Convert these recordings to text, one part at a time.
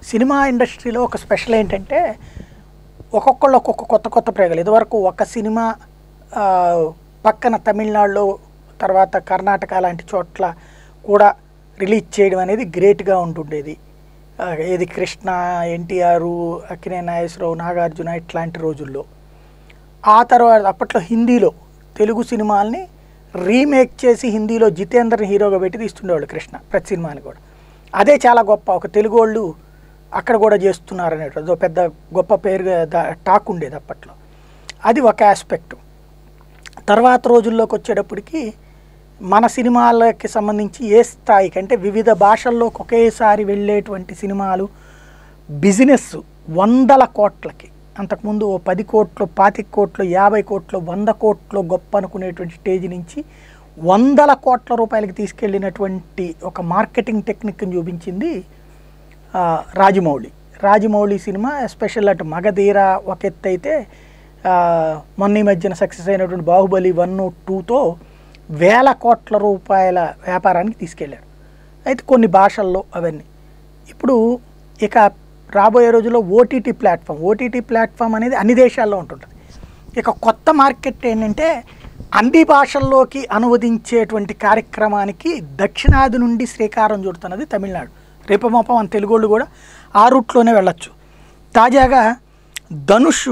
cinema ఇండస్ట్రీలో ఒక special ఏంటంటే ఒక్కొక్కళ్ళు ఒక్కొక్క కొత్త కొత్త ప్రయోగాలు ఇదివరకు ఒక సినిమా ఆ, పక్కన తమిళనాడులో తర్వాత కర్ణాటక లాంటి చోట్ల కూడా రిలీజ్ చేయడం అనేది గ్రేట్గా ఉంటుండేది ఆ, ఏది కృష్ణ ఎన్టీఆర్ అక్కినే నాగేశ్వరరావు నాగార్జున ఇట్లాంటి రోజుల్లో ఆ తర్వాత అప్పట్లో హిందీలో తెలుగు సినిమాల్ని రీమేక్ చేసి హిందీలో జితేంద్ర హీరోగా పెట్టి తీస్తుండేవాళ్ళు కృష్ణ ప్రతి సినిమాని కూడా అదే చాలా గొప్ప ఒక తెలుగు వాళ్ళు అక్కడ కూడా చేస్తున్నారు అనేటువంటి అదో పెద్ద గొప్ప పేరుగా దా- టాక్ ఉండేది అప్పట్లో అది ఒక ఆస్పెక్ట్ తర్వాత రోజుల్లోకి వచ్చేటప్పటికి మన సినిమాలకి సంబంధించి ఏ స్థాయికి అంటే వివిధ భాషల్లోకి ఒకేసారి వెళ్ళేటువంటి సినిమాలు బిజినెస్ వందల కోట్లకి అంతకుముందు ఓ పది కోట్లు పాతిక కోట్లు యాభై కోట్లు వంద కోట్లు గొప్ప అనుకునేటువంటి స్టేజ్ నుంచి వందల కోట్ల రూపాయలకి తీసుకెళ్ళినటువంటి ఒక మార్కెటింగ్ టెక్నిక్ని చూపించింది ఆ, రాజమౌళి రాజమౌళి సినిమా ఎస్పెషల్ అటు మగధీర ఒక ఎత్తు అయితే ఆ, మొన్న ఈ మధ్యన సక్సెస్ అయినటువంటి బాహుబలి వన్ టూతో వేల కోట్ల రూపాయల వ్యాపారానికి తీసుకెళ్ళాడు అయితే కొన్ని భాషల్లో అవన్నీ ఇప్పుడు ఇక రాబోయే రోజుల్లో ఓటీటీ ప్లాట్ఫామ్ ఓటీటీ ప్లాట్ఫామ్ అనేది అన్ని దేశాల్లో ఉంటుంటుంది ఇక కొత్త మార్కెట్ ఏంటంటే అన్ని భాషల్లోకి అనువదించేటువంటి కార్యక్రమానికి దక్షిణాది నుండి శ్రీకారం చుడుతున్నది తమిళనాడు రేపు మాపం మన తెలుగోళ్ళు కూడా ఆ రూట్లోనే వెళ్ళొచ్చు తాజాగా ధనుష్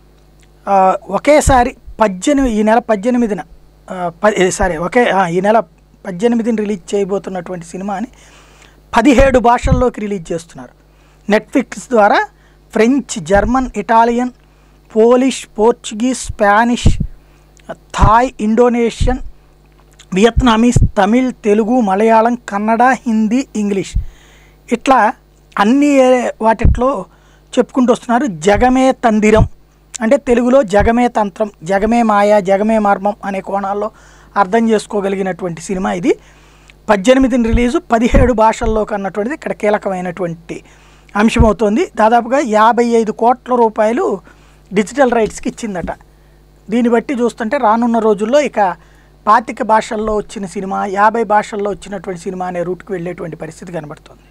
ఆ, ఒకేసారి పద్దెనిమిది ఈ నెల పద్దెనిమిదిన ఆ, ప- ఏ, సారీ ఒకే ఆ, ఈ నెల పద్దెనిమిదిని రిలీజ్ చేయబోతున్నటువంటి సినిమాని పదిహేడు భాషల్లోకి రిలీజ్ చేస్తున్నారు నెట్ఫ్లిక్స్ ద్వారా French German Italian Polish Portuguese Spanish Thai Indonesian Vietnamese Tamil Telugu Malayalam Kannada Hindi English ఇట్లా అన్ని వాటిట్లో చెప్పుకుంటూ వస్తున్నారు జగమే తందిరం అంటే తెలుగులో జగమే తంత్రం జగమే మాయ జగమే మర్మం అనే కోణాల్లో అర్థం చేసుకోగలిగినటువంటి సినిమా ఇది పద్దెనిమిదిని రిలీజు పదిహేడు భాషల్లోకి అన్నటువంటిది ఇక్కడ కీలకమైనటువంటి అంశం అవుతోంది దాదాపుగా యాభై ఐదు కోట్ల రూపాయలు డిజిటల్ రైట్స్కి ఇచ్చిందట దీన్ని బట్టి చూస్తుంటే రానున్న రోజుల్లో ఇక పాతిక భాషల్లో వచ్చిన సినిమా యాభై భాషల్లో వచ్చినటువంటి సినిమా అనే రూట్కి వెళ్ళేటువంటి పరిస్థితి కనబడుతుంది